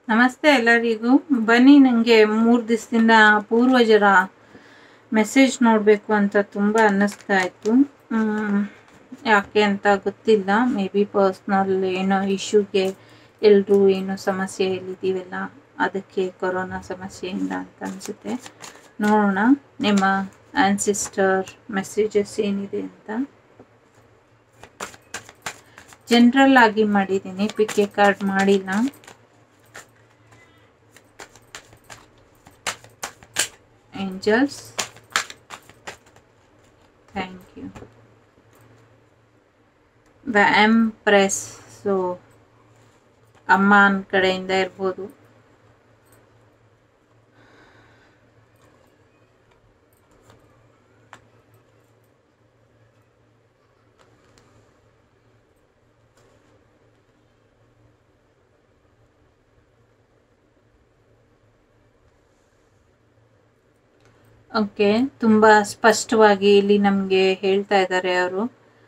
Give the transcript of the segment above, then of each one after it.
ನಮಸ್ತೆ ಎಲ್ಲರಿಗೂ ಬನ್ನಿ ನನಗೆ ಮೂರು ದಿವಸದಿಂದ ಪೂರ್ವಜರ ಮೆಸೇಜ್ ನೋಡಬೇಕು ಅಂತ ತುಂಬ ಅನ್ನಿಸ್ತಾ ಇತ್ತು ಮ್, ಯಾಕೆ ಅಂತ ಗೊತ್ತಿಲ್ಲ ಮೇ ಬಿ ಪರ್ಸ್ನಲ್ ಏನೋ ಇಶ್ಯೂಗೆ ಎಲ್ಲರೂ ಏನೋ ಸಮಸ್ಯೆಯಲ್ಲಿದ್ದೀವಲ್ಲ ಅದಕ್ಕೆ ಕೊರೋನಾ ಸಮಸ್ಯೆಯಿಂದ ಅಂತ ಅನಿಸುತ್ತೆ ನೋಡೋಣ ನಿಮ್ಮ ಆನ್ಸಿಸ್ಟರ್ ಮೆಸೇಜಸ್ ಏನಿದೆ ಅಂತ ಜನರಲ್ ಆಗಿ ಮಾಡಿದ್ದೀನಿ ಪಿಕ್ಕೆ ಕಾರ್ಡ್ ಮಾಡಿಲ್ಲ angels thank you the empress so ಅಮ್ಮನ ಕಡೆಯಿಂದ ಇರ್ಬೋದು ಓಕೆ ತುಂಬ ಸ್ಪಷ್ಟವಾಗಿ ಇಲ್ಲಿ ನಮಗೆ ಹೇಳ್ತಾ ಇದ್ದಾರೆ ಅವರು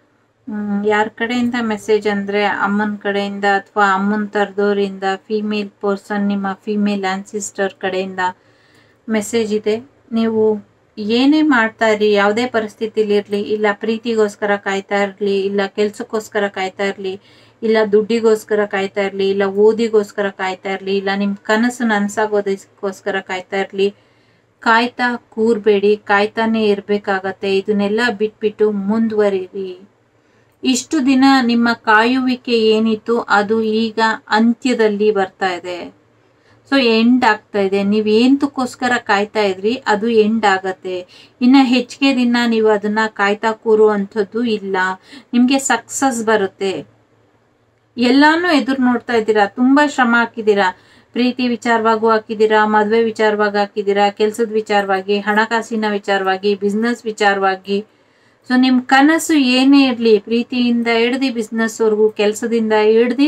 ಯಾರ ಕಡೆಯಿಂದ ಮೆಸೇಜ್ ಅಂದರೆ ಅಮ್ಮನ ಕಡೆಯಿಂದ ಅಥವಾ ಅಮ್ಮನ ತರದವರಿಂದ ಫೀಮೇಲ್ ಪರ್ಸನ್ ನಿಮ್ಮ ಫೀಮೇಲ್ ಆನ್ಸಿಸ್ಟರ್ ಕಡೆಯಿಂದ ಮೆಸೇಜ್ ಇದೆ ನೀವು ಏನೇ ಮಾಡ್ತಾ ಇರಿ ಯಾವುದೇ ಪರಿಸ್ಥಿತಿಲಿ ಇರಲಿ ಇಲ್ಲ ಪ್ರೀತಿಗೋಸ್ಕರ ಕಾಯ್ತಾ ಇರಲಿ ಇಲ್ಲ ಕೆಲ್ಸಕ್ಕೋಸ್ಕರ ಕಾಯ್ತಾ ಇರಲಿ ಇಲ್ಲ ದುಡ್ಡಿಗೋಸ್ಕರ ಕಾಯ್ತಾ ಇರಲಿ ಇಲ್ಲ ಓದಿಗೋಸ್ಕರ ಕಾಯ್ತಾ ಇರಲಿ ಇಲ್ಲ ನಿಮ್ಮ ಕನಸು ನನ್ಸಾಗೋದಕ್ಕೋಸ್ಕರ ಕಾಯ್ತಾ ಇರಲಿ ಕಾಯ್ತಾ ಕೂರ್ಬೇಡಿ ಕಾಯ್ತಾನೆ ಇರಬೇಕಾಗತ್ತೆ ಇದನ್ನೆಲ್ಲ ಬಿಟ್ಬಿಟ್ಟು ಮುಂದುವರಿರಿ ಇಷ್ಟು ದಿನ ನಿಮ್ಮ ಕಾಯುವಿಕೆ ಏನಿತ್ತು ಅದು ಈಗ ಅಂತ್ಯದಲ್ಲಿ ಬರ್ತಾ ಇದೆ ಸೊ ಎಂಡ್ ಆಗ್ತಾ ಇದೆ ನೀವು ಎಂತಕ್ಕೋಸ್ಕರ ಕಾಯ್ತಾ ಇದ್ರಿ ಅದು ಎಂಡ್ ಆಗತ್ತೆ ಇನ್ನ ಹೆಚ್ಚಿಗೆ ದಿನ ನೀವು ಅದನ್ನ ಕಾಯ್ತಾ ಕೂರುವಂಥದ್ದು ಇಲ್ಲ ನಿಮ್ಗೆ ಸಕ್ಸಸ್ ಬರುತ್ತೆ ಎಲ್ಲಾನು ಎದುರು ನೋಡ್ತಾ ಇದ್ದೀರಾ ತುಂಬಾ ಶ್ರಮ ಹಾಕಿದ್ದೀರಾ ಪ್ರೀತಿ ವಿಚಾರವಾಗೂ ಹಾಕಿದ್ದೀರಾ ಮದುವೆ ವಿಚಾರವಾಗಿ ಹಾಕಿದ್ದೀರಾ ಕೆಲಸದ ವಿಚಾರವಾಗಿ ಹಣಕಾಸಿನ ವಿಚಾರವಾಗಿ ಬಿಸ್ನೆಸ್ ವಿಚಾರವಾಗಿ ಸೊ ನಿಮ್ಮ ಕನಸು ಏನೇ ಇರಲಿ ಪ್ರೀತಿಯಿಂದ ಹಿಡ್ದು ಬಿಸ್ನೆಸ್ವರೆಗೂ ಕೆಲಸದಿಂದ ಹಿಡ್ದು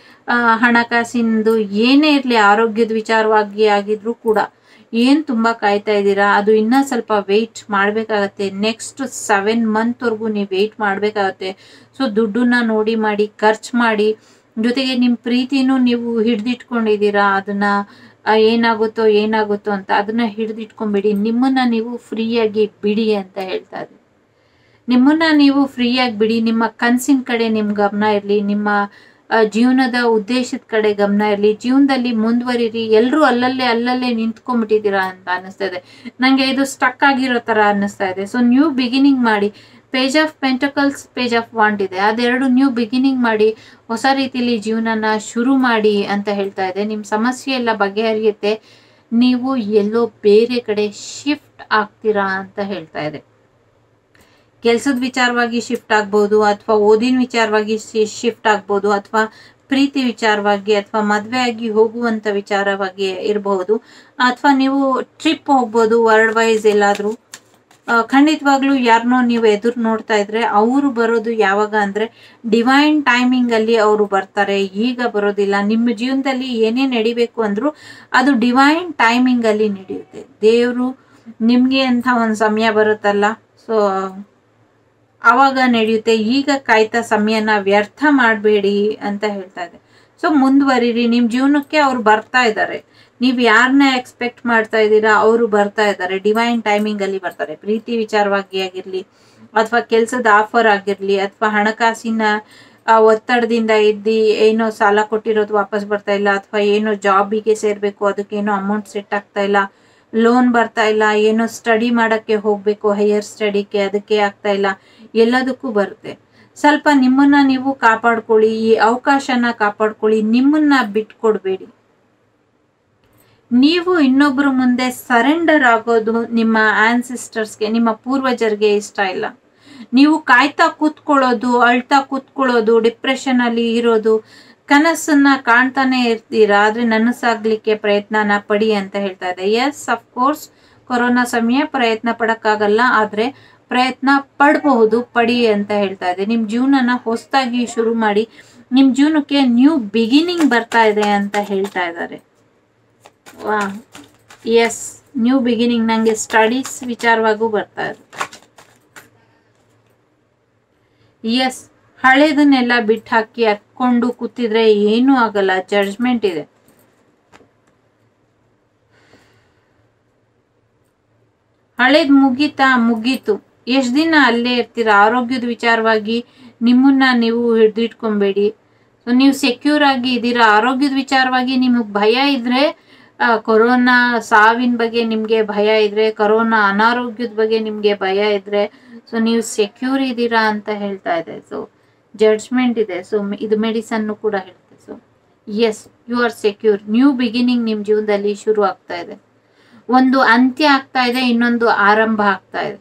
ಹಣಕಾಸಿಂದು ಏನೇ ಇರಲಿ ಆರೋಗ್ಯದ ವಿಚಾರವಾಗಿ ಆಗಿದ್ರು ಕೂಡ ಏನು ತುಂಬ ಕಾಯ್ತಾ ಇದ್ದೀರಾ ಅದು ಇನ್ನೂ ಸ್ವಲ್ಪ ವೆಯ್ಟ್ ಮಾಡಬೇಕಾಗತ್ತೆ ನೆಕ್ಸ್ಟ್ ಸೆವೆನ್ ಮಂತ್ವರೆಗೂ ನೀವು ವೆಯ್ಟ್ ಮಾಡಬೇಕಾಗತ್ತೆ ಸೊ ದುಡ್ಡನ್ನ ನೋಡಿ ಮಾಡಿ ಖರ್ಚು ಮಾಡಿ ಜೊತೆಗೆ ನಿಮ್ಮ ಪ್ರೀತಿನೂ ನೀವು ಹಿಡ್ದಿಟ್ಕೊಂಡಿದ್ದೀರಾ ಅದನ್ನ ಆ, ಏನಾಗುತ್ತೋ ಏನಾಗುತ್ತೋ ಅಂತ ಅದನ್ನ ಹಿಡ್ದಿಟ್ಕೊಂಬಿಡಿ ನಿಮ್ಮನ್ನ ನೀವು ಫ್ರೀಯಾಗಿ ಬಿಡಿ ಅಂತ ಹೇಳ್ತಾ ಇದ್ದೀನಿ ನಿಮ್ಮನ್ನ ನೀವು ಫ್ರೀಯಾಗಿ ಬಿಡಿ ನಿಮ್ಮ ಕನಸಿನ ಕಡೆ ನಿಮ್ಮ ಗಮನ ಇರಲಿ ನಿಮ್ಮ ಆ, ಜೀವನದ ಉದ್ದೇಶದ ಕಡೆ ಗಮನ ಇರಲಿ ಜೀವನದಲ್ಲಿ ಮುಂದುವರಿರಿ ಎಲ್ಲರೂ ಅಲ್ಲಲ್ಲೇ ಅಲ್ಲಲ್ಲೇ ನಿಂತ್ಕೊಂಡ್ಬಿಟ್ಟಿದ್ದೀರಾ ಅಂತ ಅನ್ನಿಸ್ತಾ ಇದೆ ನನಗೆ ಇದು ಸ್ಟಕ್ ಆಗಿರೋ ಥರ ಅನ್ನಿಸ್ತಾ ಇದೆ ಸೊ ನ್ಯೂ ಬಿಗಿನಿಂಗ್ ಮಾಡಿ page of pentacles page of wand ಇದೆ ಅದೆರಡು ನ್ಯೂ ಬಿಗಿನಿಂಗ್ ಮಾಡಿ ಹೊಸ ರೀತಿಲಿ ಜೀವನನ ಶುರು ಮಾಡಿ ಅಂತ ಹೇಳ್ತಾ ಇದೆ ನಿಮ್ಮ ಸಮಸ್ಯೆ ಎಲ್ಲ ಬಗೆಹರಿಯುತ್ತೆ ನೀವು ಎಲ್ಲೋ ಬೇರೆ ಕಡೆ ಶಿಫ್ಟ್ ಆಗ್ತೀರಾ ಅಂತ ಹೇಳ್ತಾ ಇದೆ ಕೆಲಸದ ವಿಚಾರವಾಗಿ ಶಿಫ್ಟ್ ಆಗ್ಬೋದು ಅಥವಾ ಓದಿನ ವಿಚಾರವಾಗಿ ಶಿಫ್ಟ್ ಆಗ್ಬೋದು ಅಥವಾ ಪ್ರೀತಿ ವಿಚಾರವಾಗಿ ಅಥವಾ ಮದುವೆ ಆಗಿ ಹೋಗುವಂತ ವಿಚಾರವಾಗಿ ಇರಬಹುದು ಅಥವಾ ನೀವು ಟ್ರಿಪ್ ಹೋಗ್ಬೋದು ವರ್ಲ್ಡ್ ವೈಸ್ ಎಲ್ಲಾದ್ರೂ ಆ, ಖಂಡಿತವಾಗ್ಲೂ ಯಾರನ್ನೋ ನೀವು ಎದುರು ನೋಡ್ತಾ ಇದ್ರೆ ಅವರು ಬರೋದು ಯಾವಾಗ ಅಂದ್ರೆ ಡಿವೈನ್ ಟೈಮಿಂಗ್ ಅಲ್ಲಿ ಅವರು ಬರ್ತಾರೆ ಈಗ ಬರೋದಿಲ್ಲ ನಿಮ್ಮ ಜೀವನದಲ್ಲಿ ಏನೇ ನಡಿಬೇಕು ಅಂದ್ರೂ ಅದು ಡಿವೈನ್ ಟೈಮಿಂಗ್ ಅಲ್ಲಿ ನಡೆಯುತ್ತೆ ದೇವರು ನಿಮ್ಗೆ ಅಂತ ಒಂದು ಸಮಯ ಬರುತ್ತಲ್ಲ ಸೊ ಆವಾಗ ನಡೆಯುತ್ತೆ ಈಗ ಕಾಯ್ತಾ ಸಮಯನ ವ್ಯರ್ಥ ಮಾಡಬೇಡಿ ಅಂತ ಹೇಳ್ತಾ ಇದೆ ಸೊ ಮುಂದುವರಿರಿ ನಿಮ್ಮ ಜೀವನಕ್ಕೆ ಅವ್ರು ಬರ್ತಾ ಇದ್ದಾರೆ ನೀವು ಯಾರನ್ನ ಎಕ್ಸ್ಪೆಕ್ಟ್ ಮಾಡ್ತಾ ಇದ್ದೀರಾ ಅವರು ಬರ್ತಾ ಇದ್ದಾರೆ ಡಿವೈನ್ ಟೈಮಿಂಗ್ ಅಲ್ಲಿ ಬರ್ತಾರೆ ಪ್ರೀತಿ ವಿಚಾರವಾಗಿ ಆಗಿರ್ಲಿ ಅಥವಾ ಕೆಲಸದ ಆಫರ್ ಆಗಿರ್ಲಿ ಅಥವಾ ಹಣಕಾಸಿನ ಆ, ಒತ್ತಡದಿಂದ ಇದ್ದು ಏನೋ ಸಾಲ ಕೊಟ್ಟಿರೋದು ವಾಪಸ್ ಬರ್ತಾ ಇಲ್ಲ ಅಥವಾ ಏನೋ ಜಾಬಿಗೆ ಸೇರ್ಬೇಕು ಅದಕ್ಕೇನೋ ಅಮೌಂಟ್ ಸೆಟ್ ಆಗ್ತಾ ಇಲ್ಲ ಲೋನ್ ಬರ್ತಾ ಇಲ್ಲ ಏನೋ ಸ್ಟಡಿ ಮಾಡಕ್ಕೆ ಹೋಗ್ಬೇಕು ಹೈಯರ್ ಸ್ಟಡಿಗೆ ಅದಕ್ಕೆ ಆಗ್ತಾ ಇಲ್ಲ ಎಲ್ಲದಕ್ಕೂ ಬರುತ್ತೆ ಸ್ವಲ್ಪ ನಿಮ್ಮನ್ನ ನೀವು ಕಾಪಾಡ್ಕೊಳ್ಳಿ ಈ ಅವಕಾಶನ ಕಾಪಾಡ್ಕೊಳ್ಳಿ ನಿಮ್ಮನ್ನ ಬಿಟ್ಕೊಡ್ಬೇಡಿ ನೀವು ಇನ್ನೊಬ್ಬರ ಮುಂದೆ ಸರೆಂಡರ್ ಆಗೋದು ನಿಮ್ಮ ಆನ್ಸಿಸ್ಟರ್ಸ್ಗೆ ನಿಮ್ಮ ಪೂರ್ವಜರಿಗೆ ಇಷ್ಟ ಇಲ್ಲ ನೀವು ಕಾಯ್ತಾ ಕೂತ್ಕೊಳ್ಳೋದು ಅಳ್ತಾ ಕೂತ್ಕೊಳ್ಳೋದು ಡಿಪ್ರೆಷನ್ ಅಲ್ಲಿ ಇರೋದು ಕನಸನ್ನ ಕಾಣ್ತಾನೆ ಇರ್ತೀರಾ ಆದ್ರೆ ನನಸಾಗ್ಲಿಕ್ಕೆ ಪ್ರಯತ್ನನ ಪಡಿ ಅಂತ ಹೇಳ್ತಾ ಇದೆ ಎಸ್ ಕೋರ್ಸ್ ಕೊರೋನಾ ಸಮಯ ಪ್ರಯತ್ನ ಪಡಕ್ಕಾಗಲ್ಲ ಆದ್ರೆ ಪ್ರಯತ್ನ ಪಡಬಹುದು ಪಡಿ ಅಂತ ಹೇಳ್ತಾ ಇದೆ ನಿಮ್ ಜೀವನನ ಹೊಸದಾಗಿ ಶುರು ಮಾಡಿ ನಿಮ್ ಜೀವನಕ್ಕೆ ನ್ಯೂ ಬಿಗಿನಿಂಗ್ ಬರ್ತಾ ಇದೆ ಅಂತ ಹೇಳ್ತಾ ಇದ್ದಾರೆ ವಾ ಎಸ್ ನ್ಯೂ ಬಿಗಿನಿಂಗ್ ನಂಗೆ ಸ್ಟಡೀಸ್ ವಿಚಾರವಾಗೂ ಬರ್ತಾ ಇದೆ ಎಸ್ ಹಳೇದನ್ನೆಲ್ಲ ಬಿಟ್ಟು ಹಾಕಿ ಹತ್ಕೊಂಡು ಕೂತಿದ್ರೆ ಏನೂ ಆಗಲ್ಲ ಜಡ್ಜ್ಮೆಂಟ್ ಇದೆ ಹಳೇದ್ ಮುಗೀತಾ ಮುಗೀತು ಎಷ್ಟು ದಿನ ಅಲ್ಲೇ ಇರ್ತೀರಾ ಆರೋಗ್ಯದ ವಿಚಾರವಾಗಿ ನಿಮ್ಮನ್ನ ನೀವು ಹಿಡಿದಿಟ್ಕೊಬೇಡಿ ಸೊ ನೀವು ಸೆಕ್ಯೂರ್ ಆಗಿ ಇದ್ದೀರಾ ಆರೋಗ್ಯದ ವಿಚಾರವಾಗಿ ನಿಮಗೆ ಭಯ ಇದ್ರೆ ಆ, ಕೊರೋನಾ ಸಾವಿನ ಬಗ್ಗೆ ನಿಮಗೆ ಭಯ ಇದ್ರೆ ಕೊರೋನಾ ಅನಾರೋಗ್ಯದ ಬಗ್ಗೆ ನಿಮಗೆ ಭಯ ಇದ್ರೆ ಸೊ ನೀವು ಸೆಕ್ಯೂರ್ ಇದ್ದೀರಾ ಅಂತ ಹೇಳ್ತಾ ಇದೆ ಸೊ ಜಡ್ಜ್ಮೆಂಟ್ ಇದೆ ಸೊ ಇದು ಮೆಡಿಸನ್ನು ಕೂಡ ಹೇಳುತ್ತೆ so yes you are secure new beginning ನಿಮ್ಮ ಜೀವನದಲ್ಲಿ ಶುರು ಆಗ್ತಾ ಇದೆ ಒಂದು ಅಂತ್ಯ ಆಗ್ತಾ ಇದೆ ಇನ್ನೊಂದು ಆರಂಭ ಆಗ್ತಾ ಇದೆ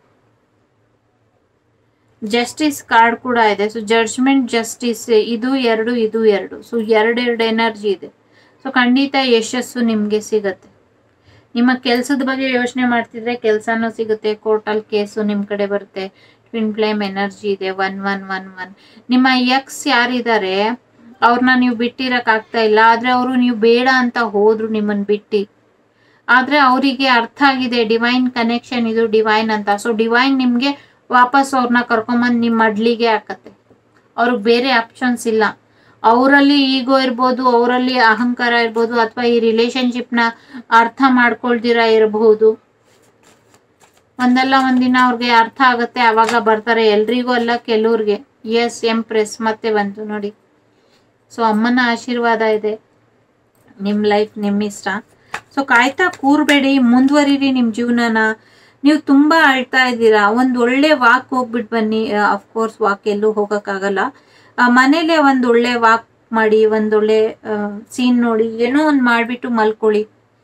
ಜಸ್ಟಿಸ್ ಕಾರ್ಡ್ ಕೂಡ ಇದೆ ಸೊ ಜಡ್ಜ್ಮೆಂಟ್ ಜಸ್ಟಿಸ್ ಇದು ಎರಡು ಇದು ಎರಡು ಸೊ ಎರಡೆರಡು ಎನರ್ಜಿ ಇದೆ ಸೊ ಖಂಡಿತ ಯಶಸ್ಸು ನಿಮಗೆ ಸಿಗತ್ತೆ ನಿಮ್ಮ ಕೆಲಸದ ಬಗ್ಗೆ ಯೋಚನೆ ಮಾಡ್ತಿದ್ರೆ ಕೆಲಸನೂ ಸಿಗುತ್ತೆ ಕೋರ್ಟಲ್ ಕೇಸು ನಿಮ್ಮ ಕಡೆ ಬರುತ್ತೆ ಟ್ವಿನ್ ಫ್ಲೇಮ್ ಎನರ್ಜಿ ಇದೆ ಒನ್ ಒನ್ ಒನ್ ಒನ್ ನಿಮ್ಮ ಎಕ್ಸ್ ಯಾರಿದ್ದಾರೆ ಅವ್ರನ್ನ ನೀವು ಬಿಟ್ಟಿರಕ್ ಆಗ್ತಾ ಇಲ್ಲ ಆದ್ರೆ ಅವರು ನೀವು ಬೇಡ ಅಂತ ಹೋದ್ರು ನಿಮ್ಮನ್ನ ಬಿಟ್ಟು ಆದ್ರೆ ಅವರಿಗೆ ಅರ್ಥ ಆಗಿದೆ ಡಿವೈನ್ ಕನೆಕ್ಷನ್ ಇದು ಡಿವೈನ್ ಅಂತ ಸೊ ಡಿವೈನ್ ನಿಮ್ಗೆ ವಾಪಸ್ ಅವ್ರನ್ನ ಕರ್ಕೊಂಬಂದು ನಿಮ್ಮ ಮಡ್ಲಿಗೆ ಹಾಕತ್ತೆ ಅವ್ರಿಗೆ ಬೇರೆ ಆಪ್ಷನ್ಸ್ ಇಲ್ಲ ಅವರಲ್ಲಿ ಈಗೋ ಇರ್ಬೋದು ಅವರಲ್ಲಿ ಅಹಂಕಾರ ಇರ್ಬೋದು ಅಥವಾ ಈ ರಿಲೇಶನ್ಶಿಪ್ನ ಅರ್ಥ ಮಾಡ್ಕೊಳ್ದಿರ ಇರಬಹುದು ಒಂದಲ್ಲ ಒಂದಿನ ಅವ್ರಿಗೆ ಅರ್ಥ ಆಗುತ್ತೆ ಅವಾಗ ಬರ್ತಾರೆ ಎಲ್ರಿಗೂ ಅಲ್ಲ ಕೆಲವ್ರಿಗೆ ಎಸ್ ಎಂಪ್ರೆಸ್ ಮತ್ತೆ ಬಂತು ನೋಡಿ ಸೊ ಅಮ್ಮನ ಆಶೀರ್ವಾದ ಇದೆ ನಿಮ್ಮ ಲೈಫ್ ನಿಮ್ಮ ಇಷ್ಟ ಸೊ ಕಾಯ್ತಾ ಕೂರ್ಬೇಡಿ ಮುಂದುವರಿರಿ ನಿಮ್ಮ ಜೀವನನ ನೀವು ತುಂಬಾ ಅಳ್ತಾ ಇದ್ದೀರಾ ಒಂದು ಒಳ್ಳೆ ವಾಕ್ ಹೋಗ್ಬಿಟ್ಟು ಬನ್ನಿ ಅಫ್ಕೋರ್ಸ್ ವಾಕ್ ಎಲ್ಲೂ ಹೋಗೋಕ್ಕಾಗಲ್ಲ ಆ, ಮನೇಲೆ ಒಂದು ಒಳ್ಳೆ ವಾಕ್ ಮಾಡಿ ಒಂದೊಳ್ಳೆ ಸೀನ್ ನೋಡಿ ಏನೋ ಒಂದು ಮಾಡಿಬಿಟ್ಟು ಮಲ್ಕೊಳ್ಳಿ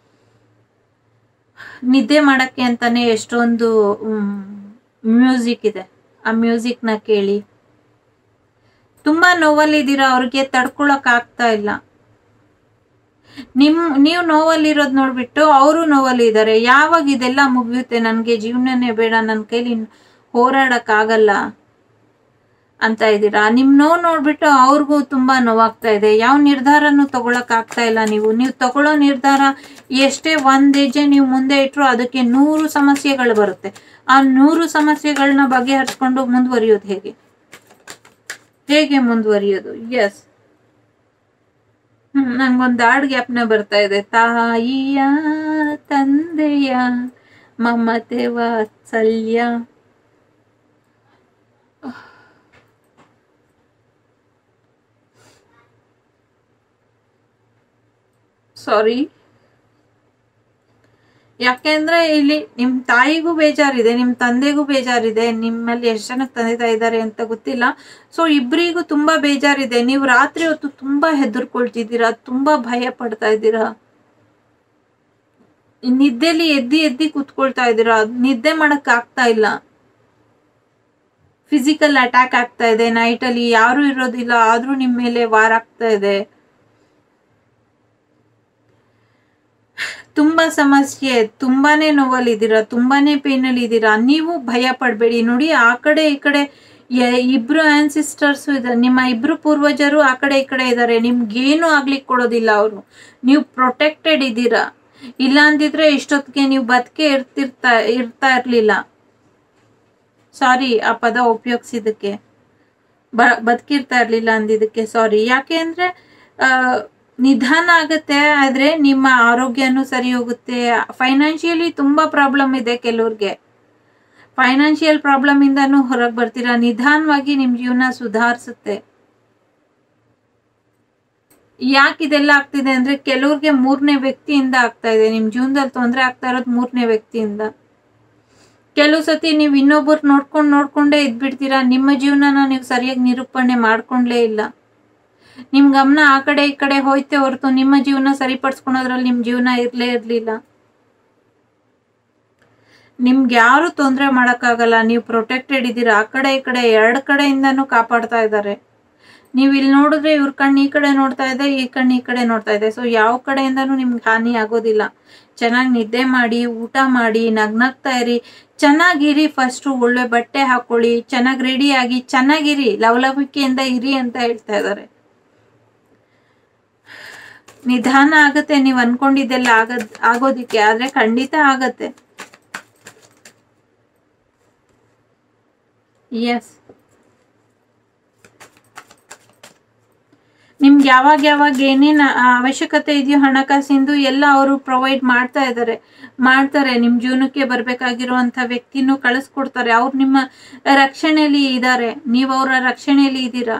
ನಿದ್ದೆ ಮಾಡಕ್ಕೆ ಅಂತಾನೆ ಎಷ್ಟೊಂದು ಮ್ಯೂಸಿಕ್ ಇದೆ ಆ ಮ್ಯೂಸಿಕ್ನ ಕೇಳಿ ತುಂಬಾ ನೋವಲ್ಲಿದ್ದೀರಾ ಅವ್ರಿಗೆ ತಡ್ಕೊಳಕ್ ಆಗ್ತಾ ಇಲ್ಲ ನಿಮ್ ನೀವು ನೋವಲ್ಲಿರೋದ್ ನೋಡ್ಬಿಟ್ಟು ಅವರು ನೋವಲ್ಲಿ ಇದ್ದಾರೆ ಯಾವಾಗ ಇದೆಲ್ಲ ಮುಗಿಯುತ್ತೆ ನನ್ಗೆ ಜೀವನನೇ ಬೇಡ ನನ್ನ ಕೈಲಿ ಹೋರಾಡಕ್ ಆಗಲ್ಲ ಅಂತ ಇದ್ದೀರಾ ನಿಮ್ ನೋವು ನೋಡ್ಬಿಟ್ಟು ಅವ್ರಿಗೂ ತುಂಬಾ ನೋವಾಗ್ತಾ ಇದೆ ಯಾವ ನಿರ್ಧಾರನೂ ತಗೊಳಕ್ ಆಗ್ತಾ ಇಲ್ಲ ನೀವು ನೀವು ತಗೊಳ್ಳೋ ನಿರ್ಧಾರ ಎಷ್ಟೇ ಒಂದ್ ಹೆಜ್ಜೆ ನೀವು ಮುಂದೆ ಇಟ್ರು ಅದಕ್ಕೆ ನೂರು ಸಮಸ್ಯೆಗಳು ಬರುತ್ತೆ ಆ ನೂರು ಸಮಸ್ಯೆಗಳನ್ನ ಬಗೆಹರಿಸ್ಕೊಂಡು ಮುಂದುವರಿಯೋದು ಹೇಗೆ ಹೇಗೆ ಮುಂದುವರಿಯೋದು ಎಸ್ ಹ್ಮ್ ನಂಗೊಂದು ದಾಡ್ ಜ್ಞಾಪನ ಬರ್ತಾ ಇದೆ ತಾಯಿಯ ತಂದೆಯ ಮಮತೆ ವಾತ್ಸಲ್ಯ ಸಾರಿ ಯಾಕೆಂದ್ರೆ ಇಲ್ಲಿ ನಿಮ್ ತಾಯಿಗೂ ಬೇಜಾರಿದೆ ನಿಮ್ ತಂದೆಗೂ ಬೇಜಾರಿದೆ ನಿಮ್ಮಲ್ಲಿ ಎಷ್ಟು ಜನಕ್ಕೆ ತಂದೆ ತಾಯಿ ಇದ್ದಾರೆ ಅಂತ ಗೊತ್ತಿಲ್ಲ ಸೊ ಇಬ್ರಿಗೂ ತುಂಬಾ ಬೇಜಾರಿದೆ ನೀವು ರಾತ್ರಿ ಹೊತ್ತು ತುಂಬಾ ಹೆದರ್ಕೊಳ್ತಿದ್ದೀರಾ ತುಂಬಾ ಭಯ ಪಡ್ತಾ ಇದ್ದೀರಾ ನಿದ್ದೆಲಿ ಎದ್ದಿ ಎದ್ದಿ ಕೂತ್ಕೊಳ್ತಾ ಇದ್ದೀರಾ ನಿದ್ದೆ ಮಾಡಕ್ ಆಗ್ತಾ ಇಲ್ಲ ಫಿಸಿಕಲ್ ಅಟ್ಯಾಕ್ ಆಗ್ತಾ ಇದೆ ನೈಟ್ ಅಲ್ಲಿ ಯಾರು ಇರೋದಿಲ್ಲ ಆದ್ರೂ ನಿಮ್ ಮೇಲೆ ವಾರ್ ಆಗ್ತಾ ಇದೆ ತುಂಬಾ ಸಮಸ್ಯೆ ತುಂಬಾನೇ ನೋವಲ್ಲಿದ್ದೀರಾ ತುಂಬಾನೇ ಪೇನ್ ಅಲ್ಲಿ ಇದ್ದೀರಾ ನೀವು ಭಯ ಪಡ್ಬೇಡಿ ನೋಡಿ ಆ ಕಡೆ ಈ ಕಡೆ ಎ- ಇಬ್ರು ಆನ್ಸಿಸ್ಟರ್ಸ್ ಇದ್ದಾರೆ ನಿಮ್ಮ ಇಬ್ರು ಪೂರ್ವಜರು ಆ ಕಡೆ ಈ ಕಡೆ ಇದ್ದಾರೆ ನಿಮ್ಗೇನು ಆಗ್ಲಿಕ್ಕೆ ಕೊಡೋದಿಲ್ಲ ಅವರು ನೀವು ಪ್ರೊಟೆಕ್ಟೆಡ್ ಇದ್ದೀರಾ ಇಲ್ಲ ಅಂದಿದ್ರೆ ಇಷ್ಟೊತ್ತಿಗೆ ನೀವು ಬದುಕೆ ಇರ್ತಿರ್ತಾ ಇರ್ತಾ ಇರ್ಲಿಲ್ಲ ಸಾರಿ ಆ ಪದ ಉಪಯೋಗಿಸಿದಕ್ಕೆ ಬ ಬದುಕಿರ್ತಾ ಇರ್ಲಿಲ್ಲ ಅಂದಿದ್ದಕ್ಕೆ ಸಾರಿ ಯಾಕೆ ಅಂದ್ರೆ ಆ, ನಿಧಾನ ಆಗತ್ತೆ ಆದ್ರೆ ನಿಮ್ಮ ಆರೋಗ್ಯನೂ ಸರಿ ಹೋಗುತ್ತೆ ಫೈನಾನ್ಷಿಯಲಿ ತುಂಬಾ ಪ್ರಾಬ್ಲಮ್ ಇದೆ ಕೆಲವ್ರಿಗೆ ಫೈನಾನ್ಷಿಯಲ್ ಪ್ರಾಬ್ಲಮ್ ಇಂದಾನು ಹೊರಗೆ ಬರ್ತೀರಾ ನಿಧಾನವಾಗಿ ನಿಮ್ ಜೀವನ ಸುಧಾರಿಸುತ್ತೆ ಯಾಕೆ ಇದೆಲ್ಲ ಆಗ್ತಿದೆ ಅಂದ್ರೆ ಕೆಲವ್ರಿಗೆ ಮೂರನೇ ವ್ಯಕ್ತಿಯಿಂದ ಆಗ್ತಾ ಇದೆ ನಿಮ್ ಜೀವನದಲ್ಲಿ ತೊಂದರೆ ಆಗ್ತಾ ಇರೋದು ಮೂರನೇ ವ್ಯಕ್ತಿಯಿಂದ ಕೆಲವು ಸತಿ ನೀವು ಇನ್ನೊಬ್ಬರು ನೋಡ್ಕೊಂಡು ನೋಡ್ಕೊಂಡೇ ಇದ್ಬಿಡ್ತೀರಾ ನಿಮ್ಮ ಜೀವನನ ನೀವು ಸರಿಯಾಗಿ ನಿರೂಪಣೆ ಮಾಡ್ಕೊಂಡ್ಲೇ ಇಲ್ಲ ನಿಮ್ ಗಮನ ಆ ಕಡೆ ಈ ಕಡೆ ಹೋಯ್ತೆ ಹೊರತು ನಿಮ್ಮ ಜೀವನ ಸರಿಪಡಿಸ್ಕೊಳೋದ್ರಲ್ಲಿ ನಿಮ್ ಜೀವನ ಇರ್ಲೇ ಇರ್ಲಿಲ್ಲ ನಿಮ್ಗೆ ಯಾರು ತೊಂದರೆ ಮಾಡಕ್ಕಾಗಲ್ಲ ನೀವು ಪ್ರೊಟೆಕ್ಟೆಡ್ ಇದ್ದೀರಾ ಆ ಕಡೆ ಈ ಕಡೆ ಎರಡ್ ಕಡೆಯಿಂದಾನು ಕಾಪಾಡ್ತಾ ಇದ್ದಾರೆ ನೀವು ಇಲ್ಲಿ ನೋಡಿದ್ರೆ ಇವ್ರ ಕಣ್ಣು ಈ ಕಡೆ ನೋಡ್ತಾ ಇದೆ ಈ ಕಣ್ಣು ಈ ಕಡೆ ನೋಡ್ತಾ ಇದೆ ಸೊ ಯಾವ ಕಡೆಯಿಂದಾನು ನಿಮ್ಗೆ ಹಾನಿ ಆಗೋದಿಲ್ಲ ಚೆನ್ನಾಗಿ ನಿದ್ದೆ ಮಾಡಿ ಊಟ ಮಾಡಿ ನಗ್ನಗ್ತಾ ಇರಿ ಚೆನ್ನಾಗಿರಿ ಫಸ್ಟು ಒಳ್ಳೆ ಬಟ್ಟೆ ಹಾಕೊಳ್ಳಿ ಚೆನ್ನಾಗಿ ರೆಡಿ ಆಗಿ ಚೆನ್ನಾಗಿರಿ ಲವಲವಿಕೆಯಿಂದ ಇರಿ ಅಂತ ಹೇಳ್ತಾ ಇದ್ದಾರೆ ನಿಧಾನ ಆಗತ್ತೆ ನೀವು ಅನ್ಕೊಂಡಿದ್ದೆಲ್ಲ ಆಗದ್ ಆಗೋದಿಕ್ಕೆ ಆದ್ರೆ ಖಂಡಿತ ಆಗತ್ತೆ ಎಸ್ ನಿಮ್ಗೆ ಯಾವಾಗ ಯಾವಾಗ ಏನೇನು ಅವಶ್ಯಕತೆ ಇದೆಯೋ ಹಣಕಾಸಿಂದು ಎಲ್ಲ ಅವರು ಪ್ರೊವೈಡ್ ಮಾಡ್ತಾ ಇದ್ದಾರೆ ಮಾಡ್ತಾರೆ ನಿಮ್ಮ ಜೀವನಕ್ಕೆ ಬರಬೇಕಾಗಿರುವಂಥ ವ್ಯಕ್ತಿನೂ ಕಳಿಸ್ಕೊಡ್ತಾರೆ ಅವ್ರು ನಿಮ್ಮ ರಕ್ಷಣೆಯಲ್ಲಿ ಇದ್ದಾರೆ ನೀವು ಅವರ ರಕ್ಷಣೆಯಲ್ಲಿ ಇದ್ದೀರಾ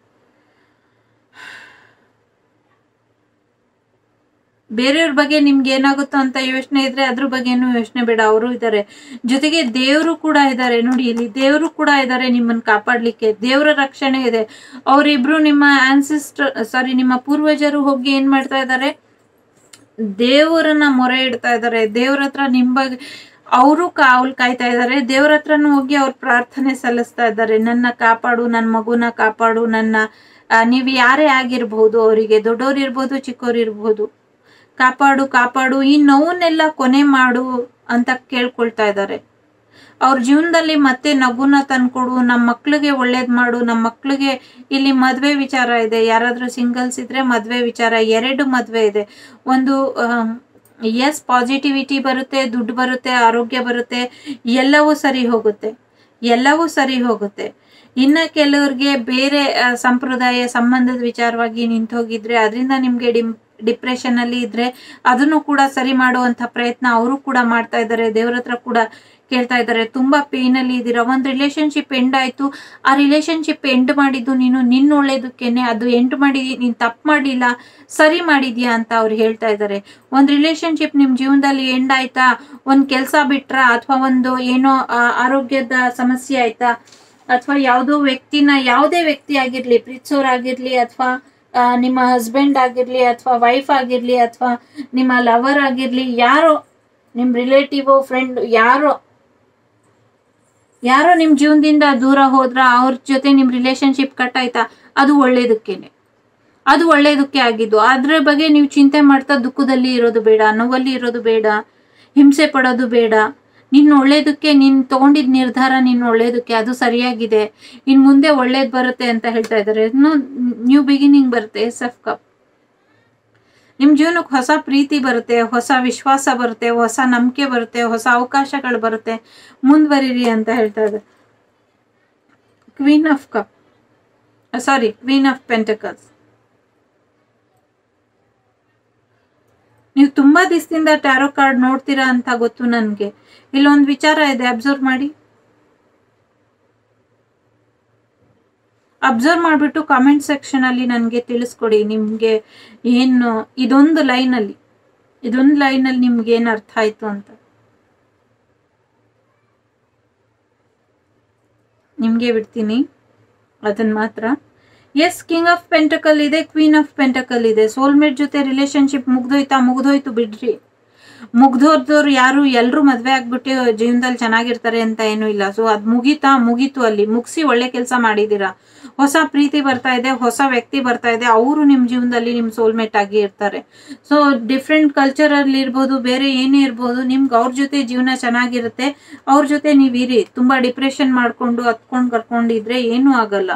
ಬೇರೆಯವ್ರ ಬಗ್ಗೆ ನಿಮ್ಗೆ ಏನಾಗುತ್ತೋ ಅಂತ ಯೋಚನೆ ಇದ್ರೆ ಅದ್ರ ಬಗ್ಗೆನೂ ಯೋಚನೆ ಬೇಡ ಅವರು ಇದ್ದಾರೆ ಜೊತೆಗೆ ದೇವರು ಕೂಡ ಇದ್ದಾರೆ ನೋಡಿ ಇಲ್ಲಿ ದೇವರು ಕೂಡ ಇದ್ದಾರೆ ನಿಮ್ಮನ್ನ ಕಾಪಾಡ್ಲಿಕ್ಕೆ ದೇವರ ರಕ್ಷಣೆ ಇದೆ ಅವರಿಬ್ರು ನಿಮ್ಮ ಆನ್ಸಿಸ್ಟರ್ ಸಾರಿ ನಿಮ್ಮ ಪೂರ್ವಜರು ಹೋಗಿ ಏನ್ ಮಾಡ್ತಾ ಇದ್ದಾರೆ ದೇವರನ್ನ ಮೊರೆ ಇಡ್ತಾ ಇದ್ದಾರೆ ದೇವ್ರ ಹತ್ರ ನಿಮ್ ಬಗ್ಗೆ ಅವರು ಕಾವಲ್ ಕಾಯ್ತಾ ಇದ್ದಾರೆ ದೇವ್ರ ಹತ್ರನೂ ಹೋಗಿ ಅವ್ರ ಪ್ರಾರ್ಥನೆ ಸಲ್ಲಿಸ್ತಾ ಇದ್ದಾರೆ ನನ್ನ ಕಾಪಾಡು ನನ್ನ ಮಗುನ ಕಾಪಾಡು ನನ್ನ ಆ, ನೀವು ಯಾರೇ ಆಗಿರ್ಬಹುದು ಅವರಿಗೆ ದೊಡ್ಡವ್ರು ಇರ್ಬೋದು ಚಿಕ್ಕವ್ರು ಇರ್ಬೋದು ಕಾಪಾಡು ಕಾಪಾಡು ಈ ನೋವನ್ನೆಲ್ಲ ಕೊನೆ ಮಾಡು ಅಂತ ಕೇಳ್ಕೊಳ್ತಾ ಇದ್ದಾರೆ ಅವ್ರ ಜೀವನದಲ್ಲಿ ಮತ್ತೆ ನಗುನ ತಂದ್ಕೊಡು ನಮ್ಮ ಮಕ್ಳಿಗೆ ಒಳ್ಳೇದ್ ಮಾಡು ನಮ್ಮ ಮಕ್ಳಿಗೆ ಇಲ್ಲಿ ಮದ್ವೆ ವಿಚಾರ ಇದೆ ಯಾರಾದ್ರೂ ಸಿಂಗಲ್ಸ್ ಇದ್ರೆ ಮದ್ವೆ ವಿಚಾರ ಎರಡು ಮದ್ವೆ ಇದೆ ಒಂದು ಎಸ್ ಪಾಸಿಟಿವಿಟಿ ಬರುತ್ತೆ ದುಡ್ಡು ಬರುತ್ತೆ ಆರೋಗ್ಯ ಬರುತ್ತೆ ಎಲ್ಲವೂ ಸರಿ ಹೋಗುತ್ತೆ ಎಲ್ಲವೂ ಸರಿ ಹೋಗುತ್ತೆ ಇನ್ನ ಕೆಲವ್ರಿಗೆ ಬೇರೆ ಆ, ಸಂಪ್ರದಾಯ ಸಂಬಂಧದ ವಿಚಾರವಾಗಿ ನಿಂತೋಗಿದ್ರೆ ಅದರಿಂದ ನಿಮ್ಗೆ ಡಿಮ್ ಡಿಪ್ರೆಷನ್ ಅಲ್ಲಿ ಇದ್ರೆ ಅದನ್ನು ಕೂಡ ಸರಿ ಮಾಡುವಂತ ಪ್ರಯತ್ನ ಅವರು ಕೂಡ ಮಾಡ್ತಾ ಇದ್ದಾರೆ ದೇವ್ರ ಹತ್ರ ಕೂಡ ಕೇಳ್ತಾ ಇದ್ದಾರೆ ತುಂಬಾ ಪೇನ್ ಅಲ್ಲಿ ಇದ್ದೀರಾ ಒಂದ್ ರಿಲೇಶನ್ಶಿಪ್ ಎಂಡ್ ಆಯ್ತು ಆ ರಿಲೇಶನ್ಶಿಪ್ ಎಂಡ್ ಮಾಡಿದ್ದು ನೀನು ನಿನ್ನ ಒಳ್ಳೇದಕ್ಕೇನೆ ಅದು ಎಂಡ್ ಮಾಡಿದಿ ನೀನ್ ತಪ್ಪು ಮಾಡಿಲ್ಲ ಸರಿ ಮಾಡಿದ್ಯಾ ಅಂತ ಅವ್ರು ಹೇಳ್ತಾ ಇದ್ದಾರೆ ಒಂದ್ ರಿಲೇಶನ್ಶಿಪ್ ನಿಮ್ ಜೀವನದಲ್ಲಿ ಎಂಡ್ ಆಯ್ತಾ ಒಂದ್ ಕೆಲ್ಸ ಬಿಟ್ರ ಅಥವಾ ಒಂದು ಏನೋ ಆ, ಆರೋಗ್ಯದ ಸಮಸ್ಯೆ ಆಯ್ತಾ ಅಥವಾ ಯಾವುದೋ ವ್ಯಕ್ತಿನ ಯಾವುದೇ ವ್ಯಕ್ತಿ ಆಗಿರ್ಲಿ ಪ್ರೀತಿಸೋರಾಗಿರ್ಲಿ ಅಥವಾ ನಿಮ್ಮ ಹಸ್ಬೆಂಡ್ ಆಗಿರ್ಲಿ ಅಥವಾ ವೈಫ್ ಆಗಿರ್ಲಿ ಅಥವಾ ನಿಮ್ಮ ಲವರ್ ಆಗಿರ್ಲಿ ಯಾರೋ ನಿಮ್ ರಿಲೇಟಿವ್ ಫ್ರೆಂಡ್ ಯಾರೋ ಯಾರೋ ನಿಮ್ ಜೀವನದಿಂದ ದೂರ ಹೋದ್ರ ಅವ್ರ ಜೊತೆ ನಿಮ್ ರಿಲೇಶನ್ಶಿಪ್ ಕಟ್ ಆಯ್ತಾ ಅದು ಒಳ್ಳೇದಕ್ಕೇನೆ ಅದು ಒಳ್ಳೇದಕ್ಕೆ ಆಗಿದ್ದು ಅದ್ರ ಬಗ್ಗೆ ನೀವು ಚಿಂತೆ ಮಾಡ್ತಾ ದುಃಖದಲ್ಲಿ ಇರೋದು ಬೇಡ ನೋವಲ್ಲಿ ಇರೋದು ಬೇಡ ಹಿಂಸೆ ಪಡೋದು ಬೇಡ ನಿನ್ನ ಒಳ್ಳೇದಕ್ಕೆ ನೀನ್ ತಗೊಂಡಿದ್ ನಿರ್ಧಾರ ನಿನ್ನ ಒಳ್ಳೇದಕ್ಕೆ ಅದು ಸರಿಯಾಗಿದೆ ಇನ್ ಮುಂದೆ ಒಳ್ಳೇದ್ ಬರುತ್ತೆ ಅಂತ ಹೇಳ್ತಾ ಇದ್ದಾರೆ ಇನ್ನು ನ್ಯೂ ಬಿಗಿನಿಂಗ್ ಬರುತ್ತೆ ಎಸ್ ಎಫ್ ಕಪ್ ನಿಮ್ ಜೀವನಕ್ಕೆ ಹೊಸ ಪ್ರೀತಿ ಬರುತ್ತೆ ಹೊಸ ವಿಶ್ವಾಸ ಬರುತ್ತೆ ಹೊಸ ನಂಬಿಕೆ ಬರುತ್ತೆ ಹೊಸ ಅವಕಾಶಗಳು ಬರುತ್ತೆ ಮುಂದುವರಿರಿ ಅಂತ ಹೇಳ್ತಾ ಇದ್ದಾರೆ queen of cup sorry queen of pentacles ನೀವು ತುಂಬಾ ದಿವಸದಿಂದ ಟ್ಯಾರೋ ಕಾರ್ಡ್ ನೋಡ್ತೀರಾ ಅಂತ ಗೊತ್ತು ನನ್ಗೆ ಇಲ್ಲೊಂದು ವಿಚಾರ ಇದೆ ಅಬ್ಸರ್ವ್ ಮಾಡಿ ಅಬ್ಸರ್ವ್ ಮಾಡಿಬಿಟ್ಟು ಕಾಮೆಂಟ್ ಸೆಕ್ಷನ್ ಅಲ್ಲಿ ನನಗೆ ತಿಳಿಸ್ಕೊಡಿ ನಿಮ್ಗೆ ಏನು ಇದೊಂದು ಲೈನ್ ಅಲ್ಲಿ ಇದೊಂದು ಲೈನ್ ಅಲ್ಲಿ ನಿಮ್ಗೆ ಏನು ಅರ್ಥ ಆಯ್ತು ಅಂತ ನಿಮ್ಗೆ ಬಿಡ್ತೀನಿ ಅದನ್ನ ಮಾತ್ರ ಎಸ್ ಕಿಂಗ್ ಆಫ್ ಪೆಂಟಕಲ್ ಇದೆ ಕ್ವೀನ್ ಆಫ್ ಪೆಂಟಕಲ್ ಇದೆ ಸೋಲ್ಮೇಟ್ ಜೊತೆ ರಿಲೇಶನ್ಶಿಪ್ ಮುಗ್ದೋಯ್ತಾ ಮುಗ್ದೋಯ್ತು ಬಿಡ್ರಿ ಮುಗ್ದೋರ್ದವ್ರು ಯಾರು ಎಲ್ರು ಮದ್ವೆ ಆಗ್ಬಿಟ್ಟು ಜೀವನದಲ್ಲಿ ಚೆನ್ನಾಗಿರ್ತಾರೆ ಅಂತ ಏನೂ ಇಲ್ಲ ಸೊ ಅದ್ ಮುಗೀತಾ ಮುಗೀತು ಅಲ್ಲಿ ಮುಗಿಸಿ ಒಳ್ಳೆ ಕೆಲಸ ಮಾಡಿದೀರಾ ಹೊಸ ಪ್ರೀತಿ ಬರ್ತಾ ಇದೆ ಹೊಸ ವ್ಯಕ್ತಿ ಬರ್ತಾ ಇದೆ ಅವರು ನಿಮ್ ಜೀವನದಲ್ಲಿ ನಿಮ್ ಸೋಲ್ಮೇಟ್ ಆಗಿ ಇರ್ತಾರೆ ಸೊ ಡಿಫ್ರೆಂಟ್ ಕಲ್ಚರ್ ಅಲ್ಲಿ ಇರ್ಬೋದು ಬೇರೆ ಏನೇ ಇರ್ಬೋದು ನಿಮ್ಗೆ ಅವ್ರ ಜೊತೆ ಜೀವನ ಚೆನ್ನಾಗಿರುತ್ತೆ ಅವ್ರ ಜೊತೆ ನೀವ್ ಇರಿ ತುಂಬಾ ಡಿಪ್ರೆಷನ್ ಮಾಡ್ಕೊಂಡು ಹತ್ಕೊಂಡ್ ಕರ್ಕೊಂಡಿದ್ರೆ ಏನೂ ಆಗಲ್ಲ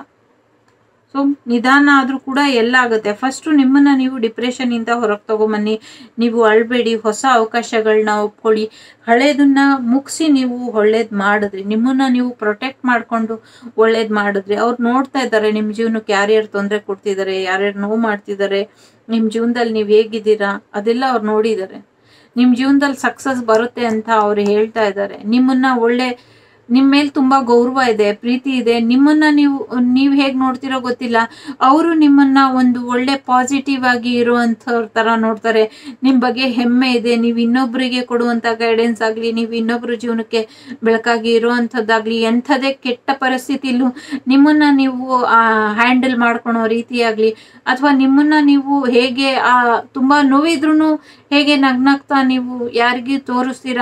ಸೊ ನಿಧಾನ ಆದ್ರೂ ಕೂಡ ಎಲ್ಲ ಆಗುತ್ತೆ ಫಸ್ಟ್ ನಿಮ್ಮನ್ನ ನೀವು ಡಿಪ್ರೆಷನ್ ಇಂದ ಹೊರಗೆ ತಗೊಂಬನ್ನಿ ನೀವು ಅಳ್ಬೇಡಿ ಹೊಸ ಅವಕಾಶಗಳನ್ನ ಒಪ್ಕೊಳ್ಳಿ ಹಳೇದನ್ನ ಮುಗಿಸಿ ನೀವು ಒಳ್ಳೇದ್ ಮಾಡಿದ್ರಿ ನಿಮ್ಮನ್ನ ನೀವು ಪ್ರೊಟೆಕ್ಟ್ ಮಾಡ್ಕೊಂಡು ಒಳ್ಳೇದ್ ಮಾಡಿದ್ರಿ ಅವ್ರು ನೋಡ್ತಾ ಇದ್ದಾರೆ ನಿಮ್ ಜೀವನಕ್ಕೆ ಯಾರ್ಯಾರು ತೊಂದರೆ ಕೊಡ್ತಿದ್ದಾರೆ ಯಾರ್ಯಾರು ನೋವು ಮಾಡ್ತಿದ್ದಾರೆ ನಿಮ್ ಜೀವನದಲ್ಲಿ ನೀವು ಹೇಗಿದ್ದೀರಾ ಅದೆಲ್ಲ ಅವ್ರು ನೋಡಿದ್ದಾರೆ ನಿಮ್ ಜೀವನದಲ್ಲಿ ಸಕ್ಸಸ್ ಬರುತ್ತೆ ಅಂತ ಅವ್ರು ಹೇಳ್ತಾ ಇದ್ದಾರೆ ನಿಮ್ಮನ್ನ ಒಳ್ಳೆ ನಿಮ್ ಮೇಲೆ ತುಂಬಾ ಗೌರವ ಇದೆ ಪ್ರೀತಿ ಇದೆ ನಿಮ್ಮನ್ನ ನೀವು ನೀವ್ ಹೇಗ್ ನೋಡ್ತಿರೋ ಗೊತ್ತಿಲ್ಲ ಅವರು ನಿಮ್ಮನ್ನ ಒಂದು ಒಳ್ಳೆ ಪಾಸಿಟಿವ್ ಆಗಿ ಇರುವಂತವ್ರ ತರ ನೋಡ್ತಾರೆ ನಿಮ್ ಬಗ್ಗೆ ಹೆಮ್ಮೆ ಇದೆ ನೀವು ಇನ್ನೊಬ್ಬರಿಗೆ ಕೊಡುವಂತ ಗೈಡೆನ್ಸ್ ಆಗ್ಲಿ ನೀವು ಇನ್ನೊಬ್ರ ಜೀವನಕ್ಕೆ ಬೆಳಕಾಗಿ ಇರುವಂತದ್ದಾಗ್ಲಿ ಎಂಥದೇ ಕೆಟ್ಟ ಪರಿಸ್ಥಿತಿಲೂ ನಿಮ್ಮನ್ನ ನೀವು ಹ್ಯಾಂಡಲ್ ಮಾಡ್ಕೊಳೋ ರೀತಿ ಆಗ್ಲಿ ಅಥವಾ ನಿಮ್ಮನ್ನ ನೀವು ಹೇಗೆ ಆ ತುಂಬಾ ನೋವಿದ್ರೂ ಹೇಗೆ ನಗ್ನಗ್ತಾ ನೀವು ಯಾರಿಗೂ ತೋರಿಸ್ತೀರಾ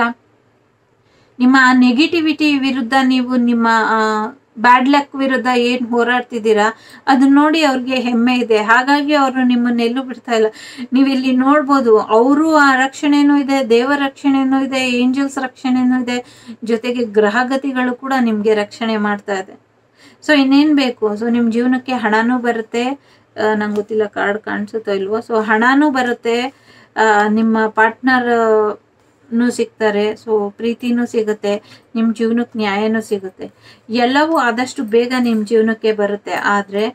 ನಿಮ್ಮ ನೆಗೆಟಿವಿಟಿ ವಿರುದ್ಧ ನೀವು ನಿಮ್ಮ ಬ್ಯಾಡ್ ಲಕ್ ವಿರುದ್ಧ ಏನ್ ಹೋರಾಡ್ತಿದ್ದೀರಾ ಅದನ್ನ ನೋಡಿ ಅವ್ರಿಗೆ ಹೆಮ್ಮೆ ಇದೆ ಹಾಗಾಗಿ ಅವರು ನಿಮ್ಮನ್ನ ಎಲ್ಲೂ ಬಿಡ್ತಾ ಇಲ್ಲ ನೀವು ಇಲ್ಲಿ ನೋಡ್ಬೋದು ಅವರು ಆ ರಕ್ಷಣೆನೂ ಇದೆ ದೇವರ ರಕ್ಷಣೆನೂ ಇದೆ ಏಂಜಲ್ಸ್ ರಕ್ಷಣೆನೂ ಇದೆ ಜೊತೆಗೆ ಗ್ರಹಗತಿಗಳು ಕೂಡ ನಿಮ್ಗೆ ರಕ್ಷಣೆ ಮಾಡ್ತಾ ಇದೆ ಸೊ ಇನ್ನೇನ್ ಬೇಕು ಸೊ ನಿಮ್ ಜೀವನಕ್ಕೆ ಹಣನೂ ಬರುತ್ತೆ ನಂಗೆ ಗೊತ್ತಿಲ್ಲ ಕಾರ್ಡ್ ಕಾಣಿಸುತ್ತೋ ಇಲ್ವೋ ಸೊ ಹಣನೂ ಬರುತ್ತೆ ಆ, ನಿಮ್ಮ ಪಾರ್ಟ್ನರ್ ನು ಸಿಗ್ತಾರೆ ಸೊ ಪ್ರೀತಿನೂ ಸಿಗುತ್ತೆ ನಿಮ್ಮ ಜೀವನಕ್ಕೆ ನ್ಯಾಯನೂ ಸಿಗುತ್ತೆ ಎಲ್ಲವೂ ಆದಷ್ಟು ಬೇಗ ನಿಮ್ಮ ಜೀವನಕ್ಕೆ ಬರುತ್ತೆ ಆದರೆ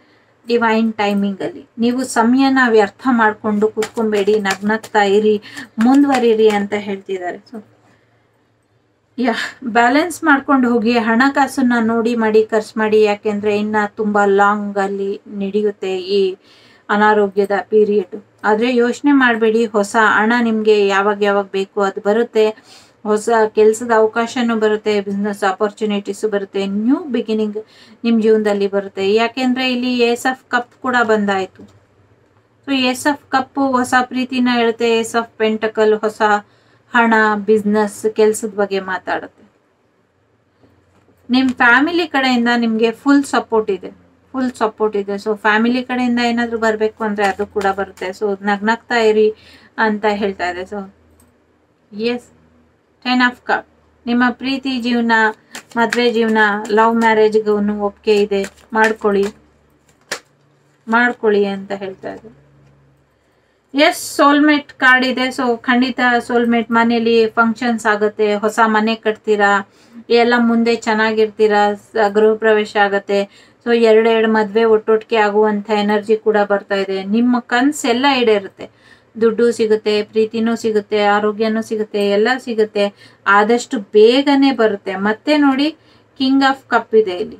ಡಿವೈನ್ ಟೈಮಿಂಗಲ್ಲಿ ನೀವು ಸಮಯನ ವ್ಯರ್ಥ ಮಾಡಿಕೊಂಡು ಕೂತ್ಕೊಬೇಡಿ ನಗ್ನಗ್ತಾ ಇರಿ ಮುಂದುವರಿರಿ ಅಂತ ಹೇಳ್ತಿದ್ದಾರೆ ಸೊ ಯಾ ಬ್ಯಾಲೆನ್ಸ್ ಮಾಡ್ಕೊಂಡು ಹೋಗಿ ಹಣಕಾಸನ್ನ ನೋಡಿ ಮಾಡಿ ಖರ್ಚು ಮಾಡಿ ಯಾಕೆಂದ್ರೆ ಇನ್ನ ತುಂಬಾ ಲಾಂಗ್ ಅಲ್ಲಿ ನಡೆಯುತ್ತೆ ಈ ಅನಾರೋಗ್ಯದ ಪೀರಿಯಡ್ ಆದ್ರೆ ಯೋಚನೆ ಮಾಡಬೇಡಿ ಹೊಸ ಹಣ ನಿಮ್ಗೆ ಯಾವಾಗ ಯಾವಾಗ ಬೇಕು ಅದು ಬರುತ್ತೆ ಹೊಸ ಕೆಲಸದ ಅವಕಾಶನೂ ಬರುತ್ತೆ ಬಿಸ್ನೆಸ್ ಆಪರ್ಚುನಿಟೀಸು ಬರುತ್ತೆ ನ್ಯೂ ಬಿಗಿನಿಂಗ್ ನಿಮ್ಮ ಜೀವನದಲ್ಲಿ ಬರುತ್ತೆ ಯಾಕೆಂದ್ರೆ ಇಲ್ಲಿ ಏಸ್ ಆಫ್ ಕಪ್ ಕೂಡ ಬಂದಾಯ್ತು ಸೊ ಏಸ್ ಆಫ್ ಕಪ್ಪು ಹೊಸ ಪ್ರೀತಿನ ಹೇಳುತ್ತೆ ಏಸ್ ಆಫ್ ಪೆಂಟಕಲ್ ಹೊಸ ಹಣ ಬಿಸ್ನೆಸ್ ಕೆಲಸದ ಬಗ್ಗೆ ಮಾತಾಡುತ್ತೆ ನಿಮ್ಮ ಫ್ಯಾಮಿಲಿ ಕಡೆಯಿಂದ ನಿಮಗೆ ಫುಲ್ ಸಪೋರ್ಟ್ ಇದೆ ಫುಲ್ ಸಪೋರ್ಟ್ ಇದೆ ಸೊ ಫ್ಯಾಮಿಲಿ ಕಡೆಯಿಂದ ಏನಾದರೂ ಬರಬೇಕು ಅಂದರೆ ಅದು ಕೂಡ ಬರುತ್ತೆ ಸೊ ನಗ್ನಗ್ತಾ ಇರಿ ಅಂತ ಹೇಳ್ತಾ ಇದೆ so yes ten of cup ನಿಮ್ಮ ಪ್ರೀತಿ ಜೀವನ ಮದುವೆ ಜೀವನ ಲವ್ ಮ್ಯಾರೇಜ್ಗೂ ಒಪ್ಪಿಗೆ ಇದೆ ಮಾಡ್ಕೊಳ್ಳಿ ಮಾಡ್ಕೊಳ್ಳಿ ಅಂತ ಹೇಳ್ತಾ ಇದೆ ಎಸ್ ಸೋಲ್ಮೇಟ್ ಕಾರ್ಡ್ ಇದೆ ಸೊ ಖಂಡಿತ ಸೋಲ್ಮೇಟ್ ಮನೇಲಿ ಫಂಕ್ಷನ್ಸ್ ಆಗುತ್ತೆ ಹೊಸ ಮನೆ ಕಟ್ತೀರಾ ಎಲ್ಲ ಮುಂದೆ ಚೆನ್ನಾಗಿರ್ತೀರಾ ಸ- ಗೃಹ ಪ್ರವೇಶ ಆಗುತ್ತೆ ಸೊ ಎರಡೆರಡು ಮದುವೆ ಒಟ್ಟೊಟ್ಟಿಗೆ ಆಗುವಂಥ ಎನರ್ಜಿ ಕೂಡ ಬರ್ತಾ ಇದೆ ನಿಮ್ಮ ಕನ್ಸು ಎಲ್ಲ ಈಡೇರುತ್ತೆ ದುಡ್ಡು ಸಿಗುತ್ತೆ ಪ್ರೀತಿನೂ ಸಿಗುತ್ತೆ ಆರೋಗ್ಯನೂ ಸಿಗುತ್ತೆ ಎಲ್ಲ ಸಿಗುತ್ತೆ ಆದಷ್ಟು ಬೇಗನೆ ಬರುತ್ತೆ ಮತ್ತೆ ನೋಡಿ ಕಿಂಗ್ ಆಫ್ ಕಪ್ ಇದೆ ಇಲ್ಲಿ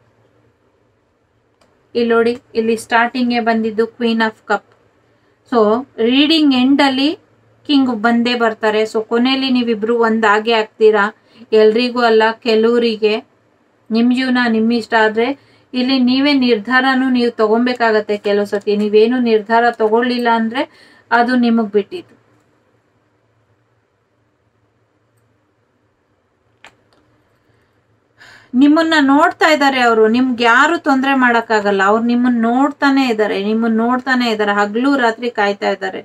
ಇಲ್ಲಿ ನೋಡಿ ಇಲ್ಲಿ ಸ್ಟಾರ್ಟಿಂಗ್ಗೆ ಬಂದಿದ್ದು queen of cup so reading ಎಂಡಲ್ಲಿ ಕಿಂಗ್ ಬಂದೇ ಬರ್ತಾರೆ ಸೊ ಕೊನೆಯಲ್ಲಿ ನೀವಿಬ್ರು ಒಂದಾಗೆ ಆಗ್ತೀರಾ ಎಲ್ರಿಗೂ ಅಲ್ಲ ಕೆಲವರಿಗೆ ನಿಮ್ಮ ಜೀವನ ನಿಮ್ಮ ಇಷ್ಟ ಆದರೆ ಇಲ್ಲಿ ನೀವೇ ನಿರ್ಧಾರನೂ ನೀವು ತಗೊಬೇಕಾಗತ್ತೆ ಕೆಲವು ಸತಿ ನೀವೇನು ನಿರ್ಧಾರ ತಗೊಳ್ಳಿಲ್ಲ ಅಂದರೆ ಅದು ನಿಮಗೆ ಬಿಟ್ಟಿದ್ದು ನಿಮ್ಮನ್ನ ನೋಡ್ತಾ ಇದ್ದಾರೆ ಅವರು ನಿಮ್ಗೆ ಯಾರು ತೊಂದರೆ ಮಾಡಕ್ಕಾಗಲ್ಲ ಅವ್ರು ನಿಮ್ಮನ್ನ ನೋಡ್ತಾನೆ ಇದ್ದಾರೆ ನಿಮ್ಮನ್ನ ನೋಡ್ತಾನೆ ಇದ್ದಾರೆ ಹಗಲು ರಾತ್ರಿ ಕಾಯ್ತಾ ಇದ್ದಾರೆ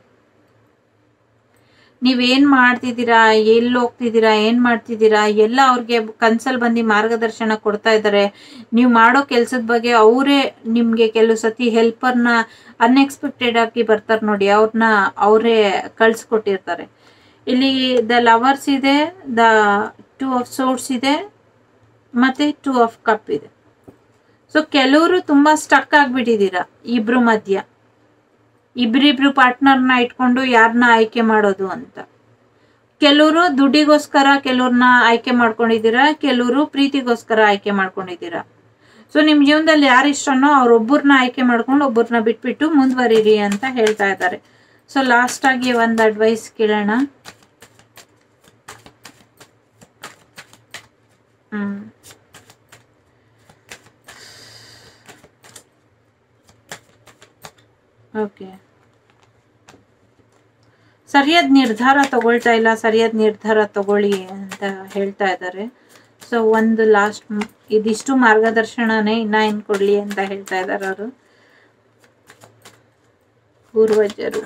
ನೀವೇನ್ ಮಾಡ್ತಿದ್ದೀರಾ ಎಲ್ಲಿ ಹೋಗ್ತಿದ್ದೀರಾ ಏನ್ ಮಾಡ್ತಿದ್ದೀರಾ ಎಲ್ಲ ಅವ್ರಿಗೆ ಕನ್ಸಲ್ ಬಂದು ಮಾರ್ಗದರ್ಶನ ಕೊಡ್ತಾ ಇದ್ದಾರೆ ನೀವು ಮಾಡೋ ಕೆಲ್ಸದ ಬಗ್ಗೆ ಅವರೇ ನಿಮ್ಗೆ ಕೆಲವು ಸತಿ ಹೆಲ್ಪರ್ನ ಅನ್ಎಕ್ಸ್ಪೆಕ್ಟೆಡ್ ಆಗಿ ಬರ್ತಾರೆ ನೋಡಿ ಅವ್ರನ್ನ ಅವರೇ ಕಳ್ಸಿಕೊಟ್ಟಿರ್ತಾರೆ ಇಲ್ಲಿ ದ ಲವರ್ಸ್ ಇದೆ ದ ಟೂ ಆಫ್ ಸೋರ್ಸ್ ಇದೆ ಮತ್ತೆ ಟೂ ಆಫ್ ಕಪ್ ಇದೆ ಸೊ ಕೆಲವರು ತುಂಬಾ ಸ್ಟಕ್ ಆಗ್ಬಿಟ್ಟಿದ್ದೀರಾ ಇಬ್ರು ಮಧ್ಯ ಇಬ್ರಿಬ್ರು ಪಾರ್ಟ್ನರ್ನ ಇಟ್ಕೊಂಡು ಯಾರನ್ನ ಆಯ್ಕೆ ಮಾಡೋದು ಅಂತ ಕೆಲವರು ದುಡ್ಡಿಗೋಸ್ಕರ ಕೆಲವ್ರನ್ನ ಆಯ್ಕೆ ಮಾಡ್ಕೊಂಡಿದ್ದೀರಾ ಕೆಲವರು ಪ್ರೀತಿಗೋಸ್ಕರ ಆಯ್ಕೆ ಮಾಡ್ಕೊಂಡಿದ್ದೀರಾ ಸೊ ನಿಮ್ ಜೀವನದಲ್ಲಿ ಯಾರು ಇಷ್ಟನೋ ಅವ್ರೊಬ್ಬರನ್ನ ಆಯ್ಕೆ ಮಾಡ್ಕೊಂಡು ಒಬ್ಬರನ್ನ ಬಿಟ್ಬಿಟ್ಟು ಮುಂದುವರಿರಿ ಅಂತ ಹೇಳ್ತಾ ಇದ್ದಾರೆ ಸೊ ಲಾಸ್ಟ್ ಆಗಿ ಒಂದು ಅಡ್ವೈಸ್ ಕೇಳೋಣ ಹ್ಮ್ ಓಕೆ ಸರಿಯಾದ ನಿರ್ಧಾರ ತಗೊಳ್ತಾ ಇಲ್ಲ ಸರಿಯಾದ ನಿರ್ಧಾರ ತಗೊಳ್ಳಿ ಅಂತ ಹೇಳ್ತಾ ಇದ್ದಾರೆ ಸೊ ಒಂದು ಲಾಸ್ಟ್ ಇದಿಷ್ಟು ಮಾರ್ಗದರ್ಶನನೇ ಇನ್ನ ಏನ್ ಕೊಡ್ಲಿ ಅಂತ ಹೇಳ್ತಾ ಇದ್ದಾರೆ ಅವರು ಪೂರ್ವಜರು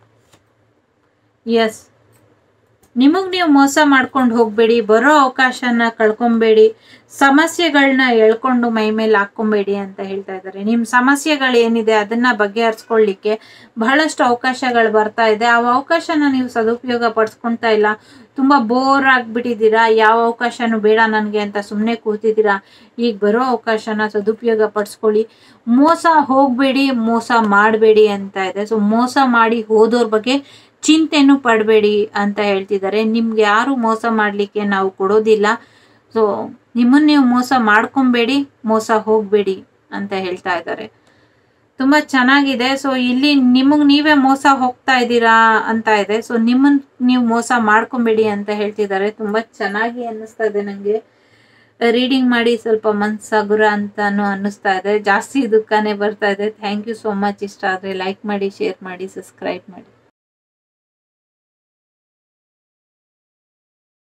ಎಸ್ ನಿಮಗ್ ನೀವು ಮೋಸ ಮಾಡ್ಕೊಂಡು ಹೋಗ್ಬೇಡಿ ಬರೋ ಅವಕಾಶನ ಕಳ್ಕೊಬೇಡಿ ಸಮಸ್ಯೆಗಳನ್ನ ಎಳ್ಕೊಂಡು ಮೈ ಮೇಲೆ ಹಾಕ್ಕೊಬೇಡಿ ಅಂತ ಹೇಳ್ತಾ ಇದ್ದಾರೆ ನಿಮ್ಮ ಸಮಸ್ಯೆಗಳು ಏನಿದೆ ಅದನ್ನ ಬಗೆಹರಿಸ್ಕೊಳ್ಳಿಕ್ಕೆ ಬಹಳಷ್ಟು ಅವಕಾಶಗಳು ಬರ್ತಾ ಇದೆ ಆ ಅವಕಾಶನ ನೀವು ಸದುಪಯೋಗ ಪಡಿಸ್ಕೊಂತಾ ಇಲ್ಲ ತುಂಬಾ ಬೋರ್ ಆಗ್ಬಿಟ್ಟಿದ್ದೀರಾ ಯಾವ ಅವಕಾಶನೂ ಬೇಡ ನನಗೆ ಅಂತ ಸುಮ್ಮನೆ ಕೂತಿದ್ದೀರಾ ಈಗ ಬರೋ ಅವಕಾಶನ ಸದುಪಯೋಗ ಪಡಿಸ್ಕೊಳ್ಳಿ ಮೋಸ ಹೋಗಬೇಡಿ ಮೋಸ ಮಾಡಬೇಡಿ ಅಂತ ಇದೆ ಸೊ ಮೋಸ ಮಾಡಿ ಹೋದೋರ್ ಬಗ್ಗೆ ಚಿಂತೆನೂ ಪಡಬೇಡಿ ಅಂತ ಹೇಳ್ತಿದ್ದಾರೆ ನಿಮ್ಗೆ ಯಾರು ಮೋಸ ಮಾಡಲಿಕ್ಕೆ ನಾವು ಕೊಡೋದಿಲ್ಲ ಸೊ ನಿಮ್ಮನ್ನ ನೀವು ಮೋಸ ಮಾಡ್ಕೊಬೇಡಿ ಮೋಸ ಹೋಗಬೇಡಿ ಅಂತ ಹೇಳ್ತಾ ಇದ್ದಾರೆ ತುಂಬ ಚೆನ್ನಾಗಿದೆ ಸೊ ಇಲ್ಲಿ ನಿಮಗೆ ನೀವೇ ಮೋಸ ಹೋಗ್ತಾ ಇದ್ದೀರಾ ಅಂತ ಇದೆ ಸೊ ನಿಮ್ಮನ್ನ ನೀವು ಮೋಸ ಮಾಡ್ಕೊಬೇಡಿ ಅಂತ ಹೇಳ್ತಿದ್ದಾರೆ ತುಂಬ ಚೆನ್ನಾಗಿ ಅನ್ನಿಸ್ತಾ ಇದೆ ನನಗೆ ರೀಡಿಂಗ್ ಮಾಡಿ ಸ್ವಲ್ಪ ಮನ್ಸಾಗುರ ಅಂತಾನು ಅನ್ನಿಸ್ತಾ ಇದೆ ಜಾಸ್ತಿ ದುಃಖನೇ ಬರ್ತಾ ಇದೆ ಥ್ಯಾಂಕ್ ಯು ಸೋ ಮಚ್ ಇಷ್ಟ ಆದರೆ ಲೈಕ್ ಮಾಡಿ ಶೇರ್ ಮಾಡಿ ಸಬ್ಸ್ಕ್ರೈಬ್ ಮಾಡಿ